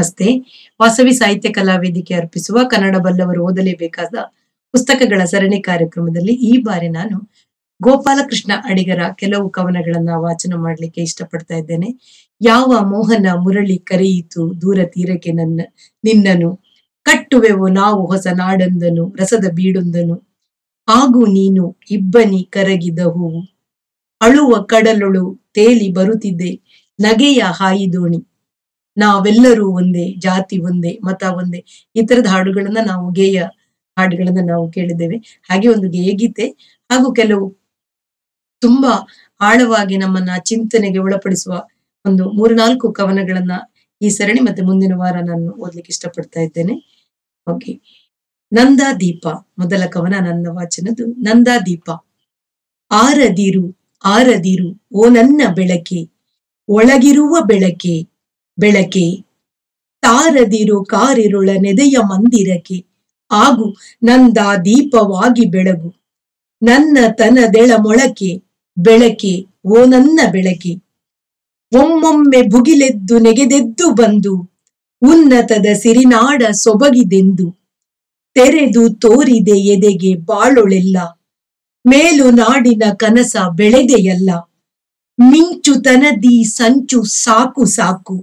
ನಮಸ್ತೆ ವಾಸವಿ ಸಾಹಿತ್ಯ ಕಲಾ ವೇದಿಕೆ ಅರ್ಪಿಸುವ ಕನ್ನಡ ಬಲ್ಲವರು ಓದಲೇಬೇಕಾದ ಪುಸ್ತಕಗಳ ಸರಣಿ ಕಾರ್ಯಕ್ರಮದಲ್ಲಿ ಈ ಬಾರಿ ನಾನು ಗೋಪಾಲಕೃಷ್ಣ ಅಡಿಗರ ಕೆಲವು ಕವನಗಳನ್ನ ವಾಚನ ಮಾಡ್ಲಿಕ್ಕೆ ಇಷ್ಟಪಡ್ತಾ ಇದ್ದೇನೆ ಯಾವ ಮೋಹನ ಮುರಳಿ ಕರೆಯಿತು ದೂರ ತೀರಕ್ಕೆ ನನ್ನ ನಿನ್ನನು ಕಟ್ಟುವೆವು ನಾವು ಹೊಸ ನಾಡೊಂದನು ರಸದ ಬೀಡೊಂದನು ಆಗು ನೀನು ಇಬ್ಬನಿ ಕರಗಿದ ಹೂವು ಅಳುವ ಕಡಲೊಳು ತೇಲಿ ಬರುತ್ತಿದ್ದೆ ನಗೆಯ ಹಾಯಿ ದೋಣಿ ನಾವೆಲ್ಲರೂ ಒಂದೇ ಜಾತಿ ಒಂದೇ ಮತ ಒಂದೇ ಈ ತರದ ಹಾಡುಗಳನ್ನ ನಾವು ಗೇಯ ಹಾಡುಗಳನ್ನ ನಾವು ಕೇಳಿದ್ದೇವೆ ಹಾಗೆ ಒಂದು ಗೇಯಗೀತೆ ಹಾಗೂ ಕೆಲವು ತುಂಬಾ ಆಳವಾಗಿ ನಮ್ಮನ್ನ ಚಿಂತನೆಗೆ ಒಳಪಡಿಸುವ ಒಂದು ಮೂರ್ನಾಲ್ಕು ಕವನಗಳನ್ನ ಈ ಸರಣಿ ಮತ್ತೆ ಮುಂದಿನ ವಾರ ನಾನು ಓದ್ಲಿಕ್ಕೆ ಇಷ್ಟಪಡ್ತಾ ಇದ್ದೇನೆ ಓಕೆ ನಂದಾ ದೀಪ ಮೊದಲ ಕವನ ನನ್ನ ವಾಚನದು ನಂದಾ ದೀಪ ಆರದಿರು ಆರದಿರು ಓ ನನ್ನ ಬೆಳಕೆ ಒಳಗಿರುವ ಬೆಳಕೆ ಬೆಳಕೆ ತಾರದಿರು ಕಾರಿರುಳ ನೆದೆಯ ಮಂದಿರಕ್ಕೆ ಆಗು ನಂದ ದೀಪವಾಗಿ ಬೆಳಗು ನನ್ನ ತನದೆಳ ಮೊಳಕೆ ಬೆಳಕೆ ಓ ನನ್ನ ಬೆಳಕೆ ಒಮ್ಮೊಮ್ಮೆ ಭುಗಿಲೆದ್ದು ನೆಗೆದೆದ್ದು ಬಂದು ಉನ್ನತದ ಸಿರಿನಾಡ ಸೊಬಗಿದೆಂದು ತೆರೆದು ತೋರಿದೆ ಎದೆಗೆ ಬಾಳೊಳೆಲ್ಲ ಮೇಲು ನಾಡಿನ ಕನಸ ಬೆಳೆದೆಯಲ್ಲ ಮಿಂಚುತನದಿ ಸಂಚು ಸಾಕು ಸಾಕು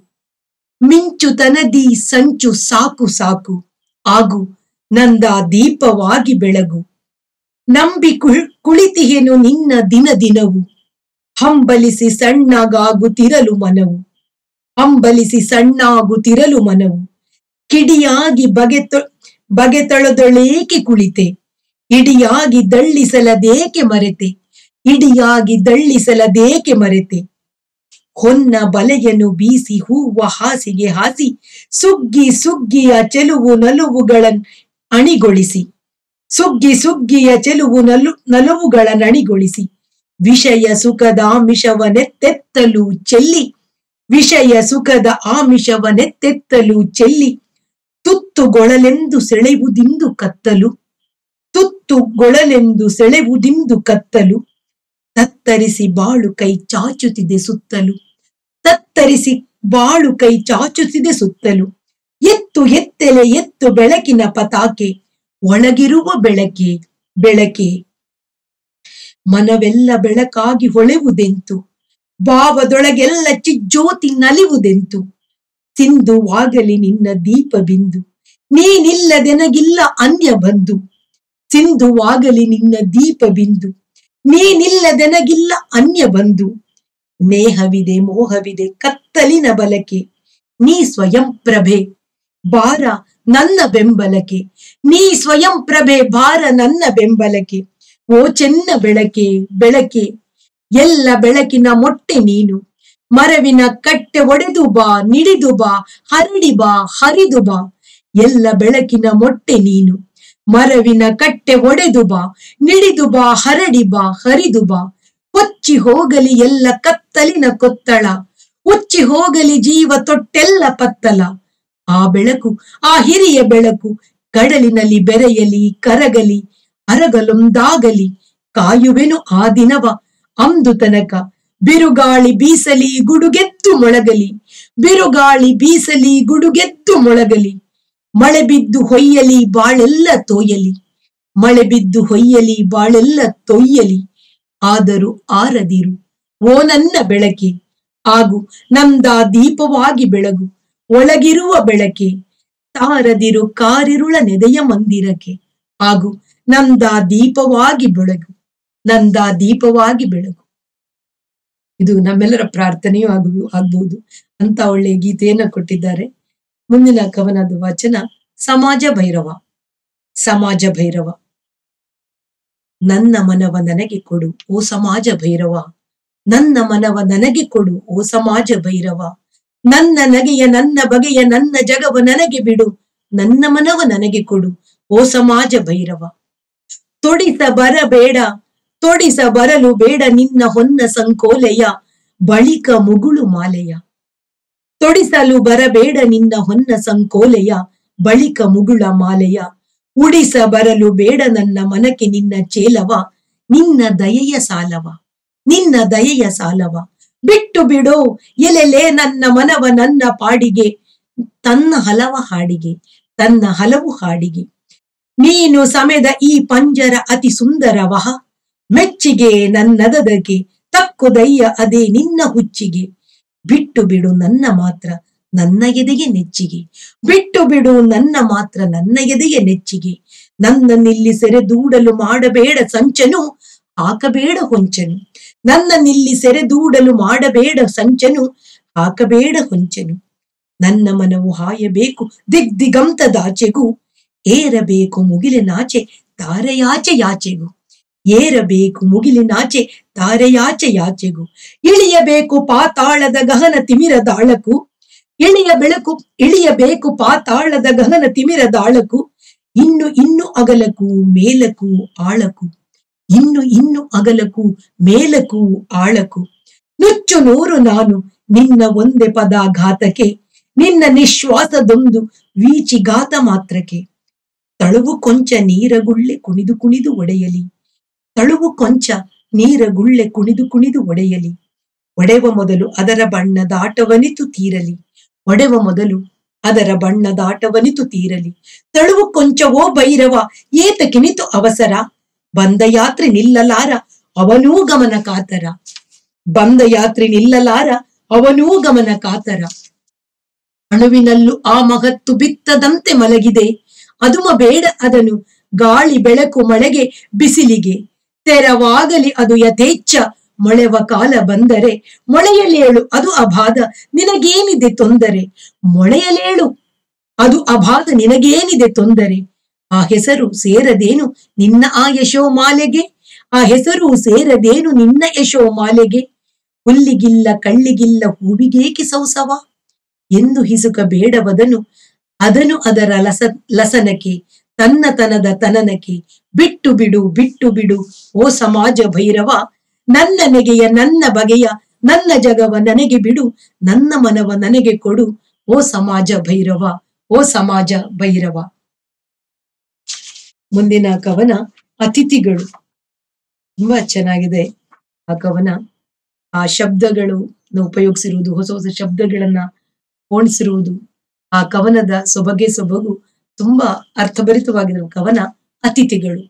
ಮಿಂಚುತನದಿ ಸಂಚು ಸಾಕು ಸಾಕು ಆಗು ನಂದ ದೀಪವಾಗಿ ಬೆಳಗು ನಂಬಿ ಕುಳ್- ಕುಳಿತಿಹೆನು ನಿನ್ನ ದಿನ ದಿನವು ಹಂಬಲಿಸಿ ಸಣ್ಣಗಾಗುತ್ತಿರಲು ಮನವು ಹಂಬಲಿಸಿ ಸಣ್ಣಾಗುತ್ತಿರಲು ಮನವು ಕಿಡಿಯಾಗಿ ಬಗೆತೊ ಬಗೆತಳದೊಳೇಕೆ ಕುಳಿತೆ ಇಡಿಯಾಗಿ ದಳ್ಳಿಸಲದೇಕೆ ಮರೆತೆ ಇಡಿಯಾಗಿ ದಳ್ಳಿಸಲದೇಕೆ ಮರೆತೆ ಹೊನ್ನ ಬಲೆಯನ್ನು ಬೀಸಿ ಹೂವ ಹಾಸಿಗೆ ಹಾಸಿ ಸುಗ್ಗಿ ಸುಗ್ಗಿಯ ಚೆಲುವು ನಲುವುಗಳ ಅಣಿಗೊಳಿಸಿ ಸುಗ್ಗಿ ಸುಗ್ಗಿಯ ಚೆಲುವು ನಲು ನಲುವುಗಳ ನಣಿಗೊಳಿಸಿ ವಿಷಯ ಸುಖದ ಆಮಿಷವನೆತ್ತೆತ್ತಲು ಚೆಲ್ಲಿ ವಿಷಯ ಸುಖದ ಆಮಿಷವನೆತ್ತೆತ್ತಲು ಚೆಲ್ಲಿ ತುತ್ತುಗೊಳಲೆಂದು ಸೆಳೆವುದಿಂದು ಕತ್ತಲು ತುತ್ತುಗೊಳಲೆಂದು ಸೆಳೆವುದಿಂದು ಕತ್ತಲು ತತ್ತರಿಸಿ ಬಾಳು ಕೈ ಚಾಚುತ್ತಿದೆ ಸುತ್ತಲು ತತ್ತರಿಸಿ ಬಾಳು ಕೈ ಚಾಚುತ್ತಿದೆ ಸುತ್ತಲು ಎತ್ತು ಎತ್ತೆಲೆ ಎತ್ತು ಬೆಳಕಿನ ಪತಾಕೆ ಒಳಗಿರುವ ಬೆಳಕೆ ಬೆಳಕೆ ಮನವೆಲ್ಲ ಬೆಳಕಾಗಿ ಹೊಳೆವುದೆಂತು ಭಾವದೊಳಗೆಲ್ಲ ಚಿಜ್ಜೋತಿ ನಲಿವುದೆಂತು ಸಿಂಧುವಾಗಲಿ ನಿನ್ನ ದೀಪ ಬಿಂದು ನೀನಿಲ್ಲದೆನಗಿಲ್ಲ ಅನ್ಯ ಬಂಧು ಸಿಂಧುವಾಗಲಿ ನಿನ್ನ ದೀಪ ಬಿಂದು ನೀನಿಲ್ಲದೆನಗಿಲ್ಲ ಅನ್ಯ ಬಂಧು ನೇಹವಿದೆ ಮೋಹವಿದೆ ಕತ್ತಲಿನ ಬಲಕೆ ನೀ ಸ್ವಯಂ ಪ್ರಭೆ ಭಾರ ನನ್ನ ಬೆಂಬಲಕೆ ನೀ ಸ್ವಯಂ ಪ್ರಭೆ ಭಾರ ನನ್ನ ಬೆಂಬಲಕೆ ಓ ಚೆನ್ನ ಬೆಳಕೆ ಬೆಳಕೆ ಎಲ್ಲ ಬೆಳಕಿನ ಮೊಟ್ಟೆ ನೀನು ಮರವಿನ ಕಟ್ಟೆ ಒಡೆದು ಬಾ ನಿಡಿದು ಬಾ ಹರಡಿ ಬಾ ಹರಿದು ಬಾ ಎಲ್ಲ ಬೆಳಕಿನ ಮೊಟ್ಟೆ ನೀನು ಮರವಿನ ಕಟ್ಟೆ ಒಡೆದು ಬಾ ನಿಡಿದು ಬಾ ಹರಡಿ ಬಾ ಹರಿದು ಬಾ ಕೊಚ್ಚಿ ಹೋಗಲಿ ಎಲ್ಲ ಕತ್ತಲಿನ ಕೊತ್ತಳ ಉಚ್ಚಿ ಹೋಗಲಿ ಜೀವ ತೊಟ್ಟೆಲ್ಲ ಪತ್ತಲ ಆ ಬೆಳಕು ಆ ಹಿರಿಯ ಬೆಳಕು ಕಡಲಿನಲ್ಲಿ ಬೆರೆಯಲಿ ಕರಗಲಿ ಅರಗಲೊಂದಾಗಲಿ ಕಾಯುವೆನು ಆ ದಿನವ ಅಂದು ತನಕ ಬಿರುಗಾಳಿ ಬೀಸಲಿ ಗುಡುಗೆದ್ದು ಮೊಳಗಲಿ ಬಿರುಗಾಳಿ ಬೀಸಲಿ ಗುಡುಗೆದ್ದು ಮೊಳಗಲಿ ಮಳೆ ಬಿದ್ದು ಹೊಯ್ಯಲಿ ಬಾಳೆಲ್ಲ ತೋಯಲಿ ಮಳೆ ಬಿದ್ದು ಹೊಯ್ಯಲಿ ಬಾಳೆಲ್ಲ ತೊಯ್ಯಲಿ ಆದರೂ ಆರದಿರು ಓ ನನ್ನ ಬೆಳಕೆ ಆಗು ನಂದ ದೀಪವಾಗಿ ಬೆಳಗು ಒಳಗಿರುವ ಬೆಳಕೆ ತಾರದಿರು ಕಾರಿರುಳ ನೆದೆಯ ಮಂದಿರಕ್ಕೆ ಹಾಗೂ ನಂದ ದೀಪವಾಗಿ ಬೆಳಗು ನಂದ ದೀಪವಾಗಿ ಬೆಳಗು ಇದು ನಮ್ಮೆಲ್ಲರ ಪ್ರಾರ್ಥನೆಯೂ ಆಗು ಆಗ್ಬಹುದು ಅಂತ ಒಳ್ಳೆಯ ಗೀತೆಯನ್ನ ಕೊಟ್ಟಿದ್ದಾರೆ ಮುಂದಿನ ಕವನದ ವಾಚನ ಸಮಾಜ ಭೈರವ ಸಮಾಜ ಭೈರವ ನನ್ನ ಮನವ ನನಗೆ ಕೊಡು ಓ ಸಮಾಜ ಭೈರವ ನನ್ನ ಮನವ ನನಗೆ ಕೊಡು ಓ ಸಮಾಜ ಭೈರವ ನನ್ನ ನಗೆಯ ನನ್ನ ಬಗೆಯ ನನ್ನ ಜಗವ ನನಗೆ ಬಿಡು ನನ್ನ ಮನವ ನನಗೆ ಕೊಡು ಓ ಸಮಾಜ ಭೈರವ ತೊಡಿಸ ಬರಬೇಡ ತೊಡಿಸ ಬರಲು ಬೇಡ ನಿನ್ನ ಹೊನ್ನ ಸಂಕೋಲೆಯ ಬಳಿಕ ಮುಗುಳು ಮಾಲೆಯ ತೊಡಿಸಲು ಬರಬೇಡ ನಿನ್ನ ಹೊನ್ನ ಸಂಕೋಲೆಯ ಬಳಿಕ ಮುಗುಳ ಮಾಲೆಯ ಉಡಿಸ ಬರಲು ಬೇಡ ನನ್ನ ಮನಕ್ಕೆ ನಿನ್ನ ಚೇಲವ ನಿನ್ನ ದಯೆಯ ಸಾಲವ ನಿನ್ನ ದಯೆಯ ಸಾಲವ ಬಿಟ್ಟು ಬಿಡೋ ಎಲೆಲೆ ನನ್ನ ಮನವ ನನ್ನ ಪಾಡಿಗೆ ತನ್ನ ಹಲವ ಹಾಡಿಗೆ ತನ್ನ ಹಲವು ಹಾಡಿಗೆ ನೀನು ಸಮೆದ ಈ ಪಂಜರ ಅತಿ ಸುಂದರವಹ ಮೆಚ್ಚಿಗೆ ನನ್ನದದಕ್ಕೆ ತಕ್ಕುದಯ್ಯ ಅದೇ ನಿನ್ನ ಹುಚ್ಚಿಗೆ ಬಿಟ್ಟು ಬಿಡು ನನ್ನ ಮಾತ್ರ ನನ್ನ ಎದೆಗೆ ನೆಚ್ಚಿಗೆ ಬಿಟ್ಟು ಬಿಡು ನನ್ನ ಮಾತ್ರ ನನ್ನ ಎದೆಗೆ ನೆಚ್ಚಿಗೆ ನನ್ನನ್ನಿಲ್ಲಿ ಸೆರೆದೂಡಲು ಮಾಡಬೇಡ ಸಂಚನು ಹಾಕಬೇಡ ಹೊಂಚನು ನನ್ನನ್ನಿಲ್ಲಿ ಸೆರೆದೂಡಲು ಮಾಡಬೇಡ ಸಂಚನು ಹಾಕಬೇಡ ಹೊಂಚನು ನನ್ನ ಮನವು ಹಾಯಬೇಕು ದಿಗ್ದಿಗಂತದಾಚೆಗೂ ಏರಬೇಕು ಮುಗಿಲಿನಾಚೆ ತಾರೆಯಾಚೆ ಯಾಚೆಗೂ ಏರಬೇಕು ಮುಗಿಲಿನಾಚೆ ತಾರೆಯಾಚೆ ಯಾಚೆಗೂ ಇಳಿಯಬೇಕು ಪಾತಾಳದ ಗಹನ ತಿಮಿರ ದಾಳಕು ಇಳಿಯ ಬೆಳಕು ಇಳಿಯಬೇಕು ಪಾತಾಳದ ಗಹನ ತಿಮಿರ ದಾಳಕು ಇನ್ನು ಇನ್ನು ಅಗಲಕು ಮೇಲಕು ಆಳಕು ಇನ್ನು ಇನ್ನು ಅಗಲಕು ಮೇಲಕು ಆಳಕು ನುಚ್ಚು ನೂರು ನಾನು ನಿನ್ನ ಒಂದೇ ಪದಾಘಾತಕ್ಕೆ ನಿನ್ನ ನಿಶ್ವಾಸದೊಂದು ವೀಚಿಗಾತ ಮಾತ್ರಕ್ಕೆ ತಳುವು ಕೊಂಚ ನೀರಗುಳ್ಳೆ ಕುಣಿದು ಕುಣಿದು ಒಡೆಯಲಿ ತಳುವು ಕೊಂಚ ನೀರಗುಳ್ಳೆ ಕುಣಿದು ಕುಣಿದು ಒಡೆಯಲಿ ಒಡೆವ ಮೊದಲು ಅದರ ಬಣ್ಣದಾಟವನಿತು ತೀರಲಿ ಒಡೆವ ಮೊದಲು ಅದರ ಬಣ್ಣದಾಟವನಿತು ತೀರಲಿ ತಳುವು ಕೊಂಚವೋ ಭೈರವ ಏತ ಕಿನಿತು ಅವಸರ ಬಂದ ಯಾತ್ರೆ ನಿಲ್ಲಲಾರ ಅವನೂ ಗಮನ ಕಾತರ ಬಂದ ಯಾತ್ರೆ ನಿಲ್ಲಲಾರ ಅವನೂ ಗಮನ ಕಾತರ ಅಣುವಿನಲ್ಲೂ ಆ ಮಹತ್ತು ಬಿತ್ತದಂತೆ ಮಲಗಿದೆ ಅದುಮ ಬೇಡ ಅದನು ಗಾಳಿ ಬೆಳಕು ಮಳೆಗೆ ಬಿಸಿಲಿಗೆ ತೆರವಾಗಲಿ ಅದು ಯಥೇಚ್ಛ ಮೊಳೆವ ಕಾಲ ಬಂದರೆ ಮೊಳೆಯಲೇಳು ಅದು ಅಬಾಧ ನಿನಗೇನಿದೆ ತೊಂದರೆ ಮೊಳೆಯಲೇಳು ಅದು ಅಬಾಧ ನಿನಗೇನಿದೆ ತೊಂದರೆ ಆ ಹೆಸರು ಸೇರದೇನು ನಿನ್ನ ಆ ಯಶೋಮಾಲೆಗೆ ಆ ಹೆಸರು ಸೇರದೇನು ನಿನ್ನ ಯಶೋಮಾಲೆಗೆ ಹುಲ್ಲಿಗಿಲ್ಲ ಕಳ್ಳಿಗಿಲ್ಲ ಹೂವಿಗೇಕೆ ಸೌಸವ ಎಂದು ಹಿಸುಕ ಬೇಡವದನು ಅದನು ಅದರ ಲಸ ಲಸನಕ್ಕೆ ತನ್ನತನದ ತನನಕ್ಕೆ ಬಿಟ್ಟು ಬಿಡು ಬಿಟ್ಟು ಬಿಡು ಓ ಸಮಾಜ ಭೈರವ ನನ್ನ ನೆಗೆಯ ನನ್ನ ಬಗೆಯ ನನ್ನ ಜಗವ ನನಗೆ ಬಿಡು ನನ್ನ ಮನವ ನನಗೆ ಕೊಡು ಓ ಸಮಾಜ ಭೈರವ ಓ ಸಮಾಜ ಭೈರವ ಮುಂದಿನ ಕವನ ಅತಿಥಿಗಳು ತುಂಬಾ ಚೆನ್ನಾಗಿದೆ ಆ ಕವನ ಆ ಶಬ್ದಗಳು ಉಪಯೋಗಿಸಿರುವುದು ಹೊಸ ಹೊಸ ಶಬ್ದಗಳನ್ನ ಓಣಿಸಿರುವುದು ಆ ಕವನದ ಸೊಬಗೆ ಸೊಬಗು ತುಂಬಾ ಅರ್ಥಭರಿತವಾಗಿರುವ ಕವನ ಅತಿಥಿಗಳು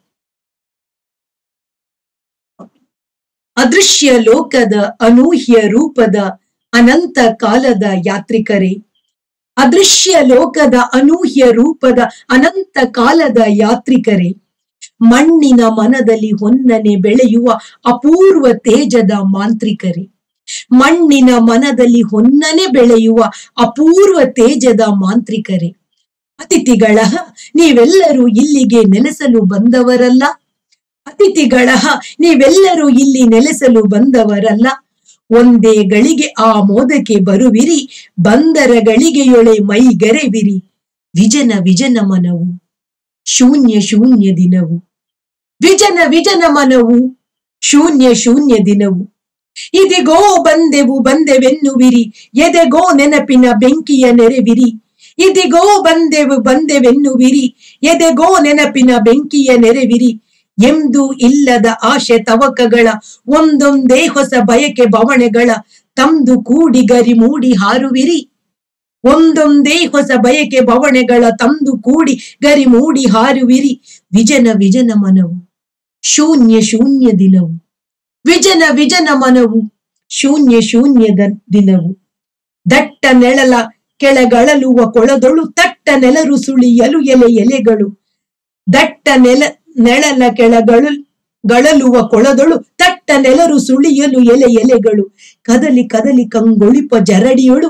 ಅದೃಶ್ಯ ಲೋಕದ ಅನೂಹ್ಯ ರೂಪದ ಅನಂತ ಕಾಲದ ಯಾತ್ರಿಕರೇ ಅದೃಶ್ಯ ಲೋಕದ ಅನೂಹ್ಯ ರೂಪದ ಅನಂತ ಕಾಲದ ಯಾತ್ರಿಕರೇ ಮಣ್ಣಿನ ಮನದಲ್ಲಿ ಹೊನ್ನನೆ ಬೆಳೆಯುವ ಅಪೂರ್ವ ತೇಜದ ಮಾಂತ್ರಿಕರೇ ಮಣ್ಣಿನ ಮನದಲ್ಲಿ ಹೊನ್ನನೆ ಬೆಳೆಯುವ ಅಪೂರ್ವ ತೇಜದ ಮಾಂತ್ರಿಕರೇ ಅತಿಥಿಗಳ ನೀವೆಲ್ಲರೂ ಇಲ್ಲಿಗೆ ನೆಲೆಸಲು ಬಂದವರಲ್ಲ ಅತಿಥಿಗಳ ನೀವೆಲ್ಲರೂ ಇಲ್ಲಿ ನೆಲೆಸಲು ಬಂದವರಲ್ಲ ಒಂದೇ ಗಳಿಗೆ ಆ ಮೋದಕ್ಕೆ ಬರುವಿರಿ ಬಂದರ ಗಳಿಗೆಯೊಳೆ ಮೈಗೆರೆವಿರಿ ವಿಜನ ವಿಜನ ಮನವು ಶೂನ್ಯ ಶೂನ್ಯ ದಿನವು ವಿಜನ ವಿಜನ ಮನವು ಶೂನ್ಯ ಶೂನ್ಯ ದಿನವು ಇದಿಗೋ ಬಂದೆವು ಬಂದೆವೆನ್ನುವಿರಿ ಎದೆಗೋ ನೆನಪಿನ ಬೆಂಕಿಯ ನೆರೆವಿರಿ ಇದಿಗೋ ಬಂದೆವು ಬಂದೆವೆನ್ನುವಿರಿ ಎದೆಗೋ ನೆನಪಿನ ಬೆಂಕಿಯ ನೆರೆವಿರಿ ಎಂದು ಇಲ್ಲದ ಆಶೆ ತವಕಗಳ ಒಂದೊಂದೇ ಹೊಸ ಬಯಕೆ ಬವಣೆಗಳ ತಂದು ಕೂಡಿ ಗರಿ ಮೂಡಿ ಹಾರುವಿರಿ ಒಂದೊಂದೇ ಹೊಸ ಬಯಕೆ ಬವಣೆಗಳ ತಂದು ಕೂಡಿ ಗರಿ ಮೂಡಿ ಹಾರುವಿರಿ ವಿಜನ ವಿಜನ ಮನವು ಶೂನ್ಯ ಶೂನ್ಯ ದಿನವು ವಿಜನ ವಿಜನ ಮನವು ಶೂನ್ಯ ಶೂನ್ಯದ ದಿನವು ದಟ್ಟ ನೆಳಲ ಕೆಳಗಳಲುವ ಕೊಳದೊಳು ತಟ್ಟ ನೆಲರು ಸುಳಿಯಲು ಎಲೆ ಎಲೆಗಳು ದಟ್ಟ ನೆಲ ನೆಳಲ ಕೆಳಗಳು ಗಳಲುವ ಕೊಳದೊಳು ತಟ್ಟ ನೆಲರು ಸುಳಿಯಲು ಎಲೆ ಎಲೆಗಳು ಕದಲಿ ಕದಲಿ ಕಂಗೊಳಿಪ ಜರಡಿಯೊಳು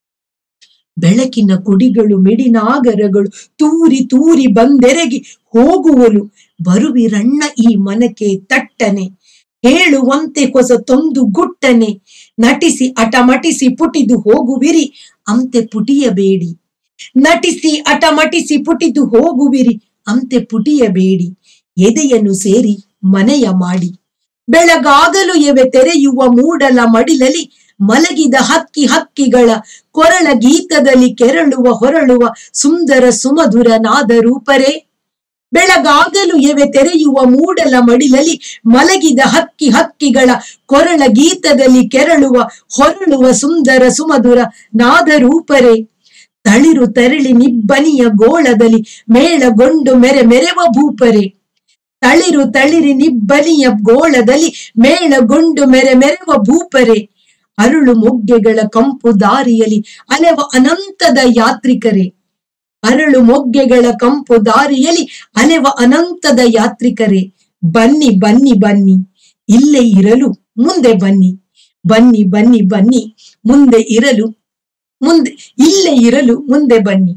ಬೆಳಕಿನ ಕುಡಿಗಳು ಮಿಡಿನಾಗರಗಳು ತೂರಿ ತೂರಿ ಬಂದೆರಗಿ ಹೋಗುವಲು ಬರುವಿರಣ್ಣ ಈ ಮನಕ್ಕೆ ತಟ್ಟನೆ ಹೇಳುವಂತೆ ಹೊಸ ತೊಂದು ಗುಟ್ಟನೆ ನಟಿಸಿ ಅಟಮಟಿಸಿ ಪುಟಿದು ಹೋಗುವಿರಿ ಅಂತೆ ಪುಟಿಯಬೇಡಿ ನಟಿಸಿ ಅಟಮಟಿಸಿ ಪುಟಿದು ಹೋಗುವಿರಿ ಅಂತೆ ಪುಟಿಯಬೇಡಿ ಎದೆಯನ್ನು ಸೇರಿ ಮನೆಯ ಮಾಡಿ ಬೆಳಗಾಗಲು ಎವೆ ತೆರೆಯುವ ಮೂಡಲ ಮಡಿಲಲಿ ಮಲಗಿದ ಹಕ್ಕಿ ಹಕ್ಕಿಗಳ ಕೊರಳ ಗೀತದಲ್ಲಿ ಕೆರಳುವ ಹೊರಳುವ ಸುಂದರ ಸುಮಧುರ ನಾದ ರೂಪರೇ ಬೆಳಗಾಗಲು ಎವೆ ತೆರೆಯುವ ಮೂಡಲ ಮಡಿಲಲಿ ಮಲಗಿದ ಹಕ್ಕಿ ಹಕ್ಕಿಗಳ ಕೊರಳ ಗೀತದಲ್ಲಿ ಕೆರಳುವ ಹೊರಳುವ ಸುಂದರ ಸುಮಧುರ ನಾದ ರೂಪರೇ ತಳಿರು ತರಳಿ ನಿಬ್ಬನಿಯ ಗೋಳದಲ್ಲಿ ಮೇಳಗೊಂಡು ಮೆರೆ ಮೆರೆವ ಭೂಪರೆ ತಳಿರು ತಳಿರಿ ನಿಬ್ಬನಿಯ ಗೋಳದಲ್ಲಿ ಮೇಳಗೊಂಡು ಮೆರೆ ಮೆರೆವ ಭೂಪರೆ ಅರುಳು ಮೊಗ್ಗೆಗಳ ಕಂಪು ದಾರಿಯಲ್ಲಿ ಅಲೆವ ಅನಂತದ ಯಾತ್ರಿಕರೇ ಅರಳು ಮೊಗ್ಗೆಗಳ ಕಂಪು ದಾರಿಯಲ್ಲಿ ಅಲೆವ ಅನಂತದ ಯಾತ್ರಿಕರೇ ಬನ್ನಿ ಬನ್ನಿ ಬನ್ನಿ ಇಲ್ಲೇ ಇರಲು ಮುಂದೆ ಬನ್ನಿ ಬನ್ನಿ ಬನ್ನಿ ಬನ್ನಿ ಮುಂದೆ ಇರಲು ಮುಂದೆ ಇಲ್ಲೇ ಇರಲು ಮುಂದೆ ಬನ್ನಿ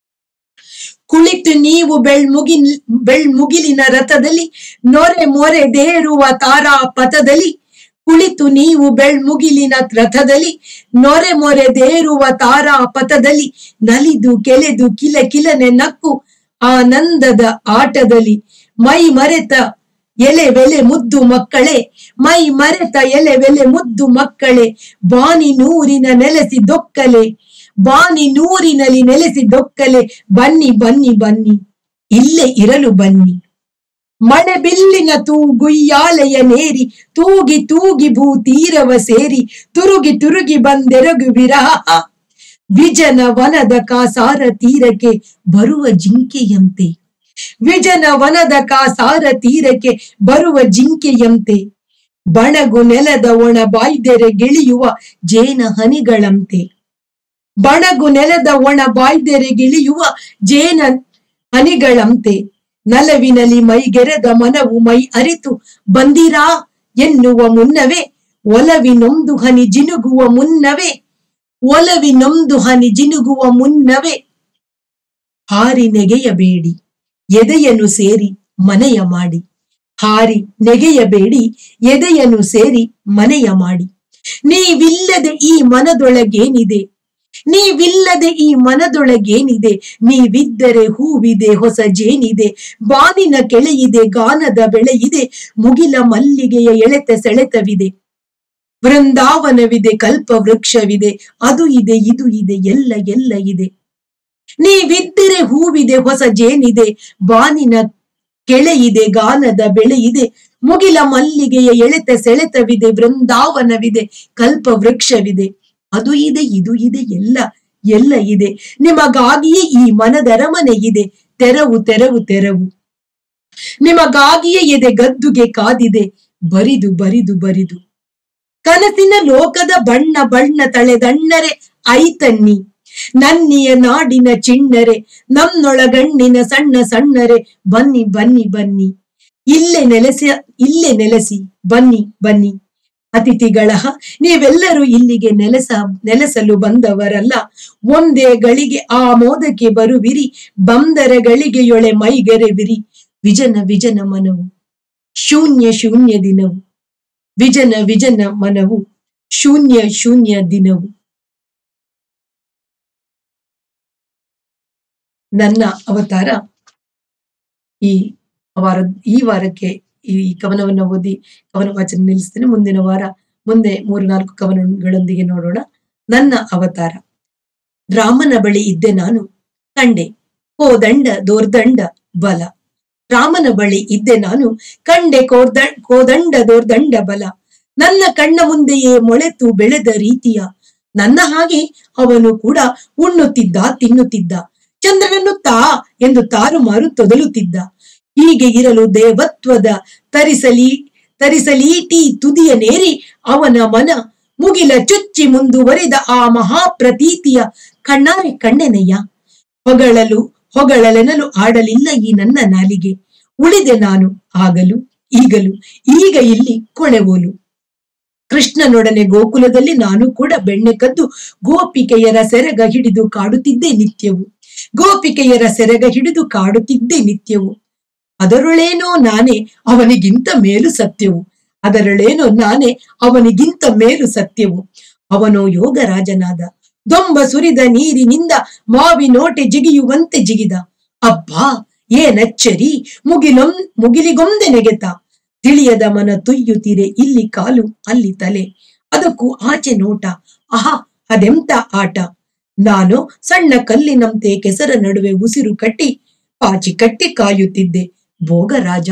ಕುಳಿತು ನೀವು ಬೆಳ್ಮುಗಿಲ್ ಬೆಳ್ಮುಗಿಲಿನ ರಥದಲ್ಲಿ ನೊರೆ ಮೊರೆದೇರುವ ತಾರಾ ಪಥದಲ್ಲಿ ಕುಳಿತು ನೀವು ಬೆಳ್ಮುಗಿಲಿನ ರಥದಲ್ಲಿ ನೊರೆ ಮೊರೆದೇರುವ ತಾರಾ ಪಥದಲ್ಲಿ ನಲಿದು ಕೆಲೆದು ಕಿಲ ಕಿಲನೆ ನಕ್ಕು ಆನಂದದ ಆಟದಲ್ಲಿ ಮೈ ಮರೆತ ಎಲೆ ಬೆಲೆ ಮುದ್ದು ಮಕ್ಕಳೇ ಮೈ ಮರೆತ ಎಲೆ ಬೆಲೆ ಮುದ್ದು ಮಕ್ಕಳೇ ಬಾನಿ ನೂರಿನ ನೆಲೆಸಿ ದೊಕ್ಕಲೆ ಬಾನಿ ನೂರಿನಲ್ಲಿ ನೆಲೆಸಿ ದೊಕ್ಕಲೆ ಬನ್ನಿ ಬನ್ನಿ ಬನ್ನಿ ಇಲ್ಲೇ ಇರಲು ಬನ್ನಿ ಮಳೆ ಬಿಲ್ಲಿನ ತೂಗುಯ್ಯಾಲೆಯ ನೇರಿ ತೂಗಿ ತೂಗಿ ಭೂ ತೀರವ ಸೇರಿ ತುರುಗಿ ತುರುಗಿ ಬಂದೆರಗು ವಿರಹ ವಿಜನ ವನದ ಕಾಸಾರ ತೀರಕ್ಕೆ ಬರುವ ಜಿಂಕೆಯಂತೆ ವಿಜನ ವನದ ಕಾಸಾರ ತೀರಕ್ಕೆ ಬರುವ ಜಿಂಕೆಯಂತೆ ಬಣಗು ನೆಲದ ಒಣ ಬಾಯ್ದೆರೆ ಗಿಳಿಯುವ ಜೇನ ಹನಿಗಳಂತೆ ಬಣಗು ನೆಲದ ಒಣ ಬಾಯ್ದೆರೆ ಗಿಳಿಯುವ ಜೇನ ಹನಿಗಳಂತೆ ನಲವಿನಲಿ ಮೈಗೆರೆದ ಮನವು ಮೈ ಅರಿತು ಬಂದಿರಾ ಎನ್ನುವ ಮುನ್ನವೇ ಒಲವಿನೊಂದು ಹನಿ ಜಿನುಗುವ ಮುನ್ನವೇ ಒಲವಿನೊಂದು ಹನಿ ಜಿನುಗುವ ಮುನ್ನವೇ ಹಾರಿ ನೆಗೆಯಬೇಡಿ ಎದೆಯನ್ನು ಸೇರಿ ಮನೆಯ ಮಾಡಿ ಹಾರಿ ನೆಗೆಯಬೇಡಿ ಎದೆಯನ್ನು ಸೇರಿ ಮನೆಯ ಮಾಡಿ ನೀವಿಲ್ಲದೆ ಈ ಮನದೊಳಗೇನಿದೆ ನೀವಿಲ್ಲದೆ ಈ ಮನದೊಳಗೇನಿದೆ ನೀವಿದ್ದರೆ ಹೂವಿದೆ ಹೊಸ ಜೇನಿದೆ ಬಾನಿನ ಕೆಳೆಯಿದೆ ಗಾನದ ಬೆಳೆಯಿದೆ ಮುಗಿಲ ಮಲ್ಲಿಗೆಯ ಎಳೆತ ಸೆಳೆತವಿದೆ ವೃಂದಾವನವಿದೆ ಕಲ್ಪ ವೃಕ್ಷವಿದೆ ಅದು ಇದೆ ಇದು ಇದೆ ಎಲ್ಲ ಎಲ್ಲ ಇದೆ ನೀವಿದ್ದರೆ ಹೂವಿದೆ ಹೊಸ ಜೇನಿದೆ ಬಾನಿನ ಕೆಳೆಯಿದೆ ಗಾನದ ಬೆಳೆಯಿದೆ ಮುಗಿಲ ಮಲ್ಲಿಗೆಯ ಎಳೆತ ಸೆಳೆತವಿದೆ ವೃಂದಾವನವಿದೆ ಕಲ್ಪ ವೃಕ್ಷವಿದೆ ಅದು ಇದೆ ಇದು ಇದೆ ಎಲ್ಲ ಎಲ್ಲ ಇದೆ ನಿಮಗಾಗಿಯೇ ಈ ಮನದರಮನೆ ಇದೆ ತೆರವು ತೆರವು ತೆರವು ನಿಮಗಾಗಿಯೇ ಎದೆ ಗದ್ದುಗೆ ಕಾದಿದೆ ಬರಿದು ಬರಿದು ಬರಿದು ಕನಸಿನ ಲೋಕದ ಬಣ್ಣ ಬಣ್ಣ ತಳೆದಣ್ಣರೆ ಐತನ್ನಿ ನನ್ನಿಯ ನಾಡಿನ ಚಿಣ್ಣರೆ ನನ್ನೊಳಗಣ್ಣಿನ ಸಣ್ಣ ಸಣ್ಣರೆ ಬನ್ನಿ ಬನ್ನಿ ಬನ್ನಿ ಇಲ್ಲೇ ನೆಲೆಸಿ ಇಲ್ಲೇ ನೆಲೆಸಿ ಬನ್ನಿ ಬನ್ನಿ ಅತಿಥಿಗಳ ನೀವೆಲ್ಲರೂ ಇಲ್ಲಿಗೆ ನೆಲೆಸ ನೆಲೆಸಲು ಬಂದವರಲ್ಲ ಒಂದೇ ಗಳಿಗೆ ಆ ಮೋದಕ್ಕೆ ಬರುವಿರಿ ಬಂದರ ಗಳಿಗೆಯೊಳೆ ಮೈಗೆರೆವಿರಿ ವಿಜನ ವಿಜನ ಮನವು ಶೂನ್ಯ ಶೂನ್ಯ ದಿನವು ವಿಜನ ವಿಜನ ಮನವು ಶೂನ್ಯ ಶೂನ್ಯ ದಿನವು ನನ್ನ ಅವತಾರ ಈ ವಾರ ಈ ವಾರಕ್ಕೆ ಈ ಕವನವನ್ನ ಓದಿ ಕವನ ವಾಚನ ನಿಲ್ಲಿಸ್ತೇನೆ ಮುಂದಿನ ವಾರ ಮುಂದೆ ಮೂರು ನಾಲ್ಕು ಕವನಗಳೊಂದಿಗೆ ನೋಡೋಣ ನನ್ನ ಅವತಾರ ರಾಮನ ಬಳಿ ಇದ್ದೆ ನಾನು ಕಂಡೆ ಕೋದಂಡ ದೋರ್ದಂಡ ಬಲ ರಾಮನ ಬಳಿ ಇದ್ದೆ ನಾನು ಕಂಡೆ ಕೋರ್ದ ಕೋದಂಡ ದೋರ್ದಂಡ ಬಲ ನನ್ನ ಕಣ್ಣ ಮುಂದೆಯೇ ಮೊಳೆತು ಬೆಳೆದ ರೀತಿಯ ನನ್ನ ಹಾಗೆ ಅವನು ಕೂಡ ಉಣ್ಣುತ್ತಿದ್ದ ತಿನ್ನುತ್ತಿದ್ದ ಚಂದ್ರನನ್ನು ತಾ ಎಂದು ತಾರುಮಾರು ತೊದಲುತ್ತಿದ್ದ ಹೀಗೆ ಇರಲು ದೇವತ್ವದ ತರಿಸಲಿ ತರಿಸಲೀಟಿ ತುದಿಯ ನೇರಿ ಅವನ ಮನ ಮುಗಿಲ ಚುಚ್ಚಿ ಮುಂದುವರಿದ ಆ ಮಹಾಪ್ರತೀತಿಯ ಕಣ್ಣಾರೆ ಕಣ್ಣೆನೆಯ ಹೊಗಳಲು ಹೊಗಳಲೆನಲು ಆಡಲಿಲ್ಲ ಈ ನನ್ನ ನಾಲಿಗೆ ಉಳಿದೆ ನಾನು ಆಗಲು ಈಗಲು ಈಗ ಇಲ್ಲಿ ಕೊಳೆವೋಲು ಕೃಷ್ಣನೊಡನೆ ಗೋಕುಲದಲ್ಲಿ ನಾನು ಕೂಡ ಬೆಣ್ಣೆ ಕದ್ದು ಗೋಪಿಕೆಯರ ಸೆರಗ ಹಿಡಿದು ಕಾಡುತ್ತಿದ್ದೆ ನಿತ್ಯವು ಗೋಪಿಕೆಯರ ಸೆರಗ ಹಿಡಿದು ಕಾಡುತ್ತಿದ್ದೆ ನಿತ್ಯವು ಅದರೊಳೇನೋ ನಾನೇ ಅವನಿಗಿಂತ ಮೇಲು ಸತ್ಯವು ಅದರೊಳೇನೋ ನಾನೇ ಅವನಿಗಿಂತ ಮೇಲು ಸತ್ಯವು ಅವನು ಯೋಗರಾಜನಾದ ದೊಂಬ ಸುರಿದ ನೀರಿನಿಂದ ಮಾವಿನೋಟೆ ಜಿಗಿಯುವಂತೆ ಜಿಗಿದ ಅಬ್ಬಾ ಏನಚ್ಚರಿ ಮುಗಿಲೊಂ ಮುಗಿಲಿಗೊಂದೆ ನೆಗೆತ ತಿಳಿಯದ ಮನ ತುಯ್ಯುತ್ತಿರೆ ಇಲ್ಲಿ ಕಾಲು ಅಲ್ಲಿ ತಲೆ ಅದಕ್ಕೂ ಆಚೆ ನೋಟ ಆಹಾ ಅದೆಂತ ಆಟ ನಾನು ಸಣ್ಣ ಕಲ್ಲಿನಂತೆ ಕೆಸರ ನಡುವೆ ಉಸಿರು ಕಟ್ಟಿ ಪಾಚಿ ಕಟ್ಟಿ ಕಾಯುತ್ತಿದ್ದೆ ಭೋಗರಾಜ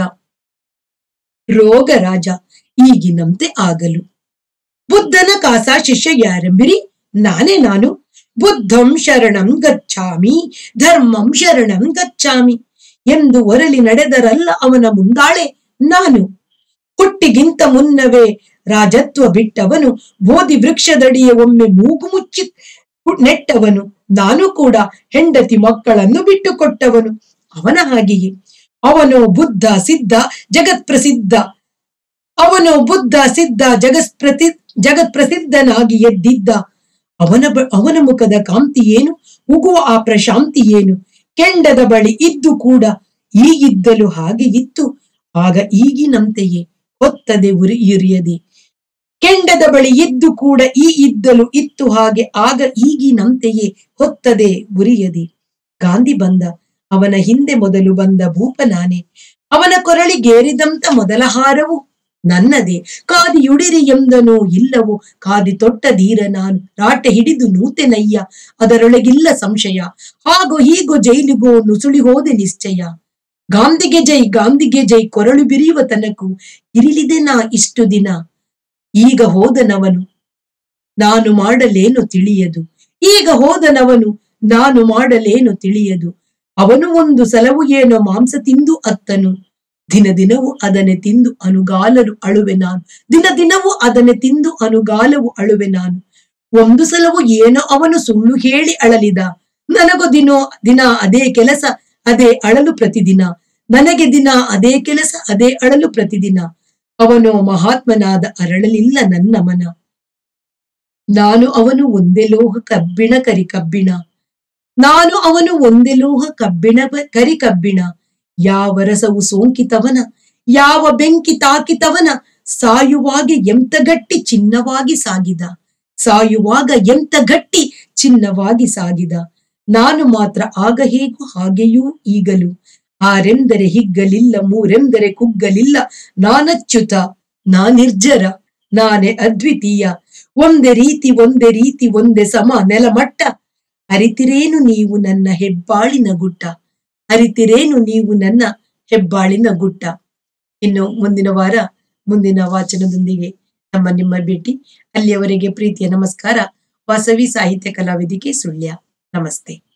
ರೋಗರಾಜ ಈಗಿನಂತೆ ಆಗಲು ಬುದ್ಧನ ಕಾಸ ಶಿಷ್ಯ ಯಾರೆಂಬಿರಿ ನಾನೇ ನಾನು ಬುದ್ಧಂ ಶರಣಂ ಗಚ್ಚಾಮಿ ಧರ್ಮಂ ಶರಣಂ ಗಚ್ಚಾಮಿ ಎಂದು ಒರಲಿ ನಡೆದರಲ್ಲ ಅವನ ಮುಂದಾಳೆ ನಾನು ಹುಟ್ಟಿಗಿಂತ ಮುನ್ನವೇ ರಾಜತ್ವ ಬಿಟ್ಟವನು ಬೋಧಿ ವೃಕ್ಷದಡಿಯ ಒಮ್ಮೆ ಮೂಗು ಮುಚ್ಚಿ ನೆಟ್ಟವನು ನಾನು ಕೂಡ ಹೆಂಡತಿ ಮಕ್ಕಳನ್ನು ಬಿಟ್ಟುಕೊಟ್ಟವನು ಅವನ ಹಾಗೆಯೇ ಅವನು ಬುದ್ಧ ಸಿದ್ಧ ಜಗತ್ ಪ್ರಸಿದ್ಧ ಅವನು ಬುದ್ಧ ಸಿದ್ಧ ಜಗತ್ ಪ್ರತಿ ಜಗತ್ ಪ್ರಸಿದ್ಧನಾಗಿ ಎದ್ದಿದ್ದ ಅವನ ಬ- ಅವನ ಮುಖದ ಕಾಂತಿ ಏನು ಉಗುವ ಆ ಪ್ರಶಾಂತಿ ಏನು ಕೆಂಡದ ಬಳಿ ಇದ್ದು ಕೂಡ ಈಗಿದ್ದಲು ಹಾಗೆ ಇತ್ತು ಆಗ ಈಗಿನಂತೆಯೇ ಹೊತ್ತದೆ ಉರಿ ಉರಿಯದೆ ಕೆಂಡದ ಬಳಿ ಇದ್ದು ಕೂಡ ಈ ಇದ್ದಲು ಇತ್ತು ಹಾಗೆ ಆಗ ಈಗಿನಂತೆಯೇ ಹೊತ್ತದೆ ಉರಿಯದೆ ಗಾಂಧಿ ಬಂದ ಅವನ ಹಿಂದೆ ಮೊದಲು ಬಂದ ಭೂಪ ನಾನೇ ಅವನ ಕೊರಳಿಗೇರಿದಂತ ಮೊದಲ ಹಾರವು ನನ್ನದೇ ಕಾದಿಯುಡಿರಿ ಎಂದನೋ ಇಲ್ಲವೋ ಕಾದಿ ತೊಟ್ಟ ಧೀರ ನಾನು ರಾಟೆ ಹಿಡಿದು ನೂತೆನಯ್ಯ ಅದರೊಳಗಿಲ್ಲ ಸಂಶಯ ಹಾಗೋ ಹೀಗೋ ಜೈಲಿಗೋ ನುಸುಳಿ ಹೋದೆ ನಿಶ್ಚಯ ಗಾಂಧಿಗೆ ಜೈ ಗಾಂಧಿಗೆ ಜೈ ಕೊರಳು ಬಿರಿಯುವ ತನಕು ಇರಿಲಿದೆ ನಾ ಇಷ್ಟು ದಿನ ಈಗ ಹೋದನವನು ನಾನು ಮಾಡಲೇನು ತಿಳಿಯದು ಈಗ ಹೋದನವನು ನಾನು ಮಾಡಲೇನು ತಿಳಿಯದು ಅವನು ಒಂದು ಸಲವು ಏನೋ ಮಾಂಸ ತಿಂದು ಅತ್ತನು ದಿನ ದಿನವೂ ಅದನ್ನೇ ತಿಂದು ಅನುಗಾಲಲು ಅಳುವೆ ನಾನು ದಿನ ದಿನವೂ ಅದನ್ನೇ ತಿಂದು ಅನುಗಾಲವು ಅಳುವೆ ನಾನು ಒಂದು ಸಲವು ಏನೋ ಅವನು ಸುಳ್ಳು ಹೇಳಿ ಅಳಲಿದ ನನಗೂ ದಿನೋ ದಿನ ಅದೇ ಕೆಲಸ ಅದೇ ಅಳಲು ಪ್ರತಿದಿನ ನನಗೆ ದಿನ ಅದೇ ಕೆಲಸ ಅದೇ ಅಳಲು ಪ್ರತಿದಿನ ಅವನು ಮಹಾತ್ಮನಾದ ಅರಳಲಿಲ್ಲ ನನ್ನ ಮನ ನಾನು ಅವನು ಒಂದೇ ಲೋಹ ಕಬ್ಬಿಣ ಕರಿ ಕಬ್ಬಿಣ ನಾನು ಅವನು ಒಂದೇ ಲೋಹ ಕಬ್ಬಿಣ ಬ- ಕರಿ ಕಬ್ಬಿಣ ಯಾವ ರಸವು ಸೋಂಕಿತವನ ಯಾವ ಬೆಂಕಿ ತಾಕಿತವನ ಸಾಯುವಾಗ ಎಂತ ಗಟ್ಟಿ ಚಿನ್ನವಾಗಿ ಸಾಗಿದ ಸಾಯುವಾಗ ಎಂತ ಗಟ್ಟಿ ಚಿನ್ನವಾಗಿ ಸಾಗಿದ ನಾನು ಮಾತ್ರ ಆಗ ಹೇಗೂ ಹಾಗೆಯೂ ಈಗಲೂ ಆರೆಂದರೆ ಹಿಗ್ಗಲಿಲ್ಲ ಮೂರೆಂದರೆ ಕುಗ್ಗಲಿಲ್ಲ ನಾನಚ್ಯುತ ನಾ ನಿರ್ಜರ ನಾನೇ ಅದ್ವಿತೀಯ ಒಂದೇ ರೀತಿ ಒಂದೇ ರೀತಿ ಒಂದೇ ಸಮ ನೆಲಮಟ್ಟ ಅರಿತಿರೇನು ನೀವು ನನ್ನ ಹೆಬ್ಬಾಳಿನ ಗುಟ್ಟ ಅರಿತಿರೇನು ನೀವು ನನ್ನ ಹೆಬ್ಬಾಳಿನ ಗುಟ್ಟ ಇನ್ನು ಮುಂದಿನ ವಾರ ಮುಂದಿನ ವಾಚನದೊಂದಿಗೆ ನಮ್ಮ ನಿಮ್ಮ ಭೇಟಿ ಅಲ್ಲಿಯವರೆಗೆ ಪ್ರೀತಿಯ ನಮಸ್ಕಾರ ವಾಸವಿ ಸಾಹಿತ್ಯ ಕಲಾವಿದಿಕೆ ಸುಳ್ಯ ನಮಸ್ತೆ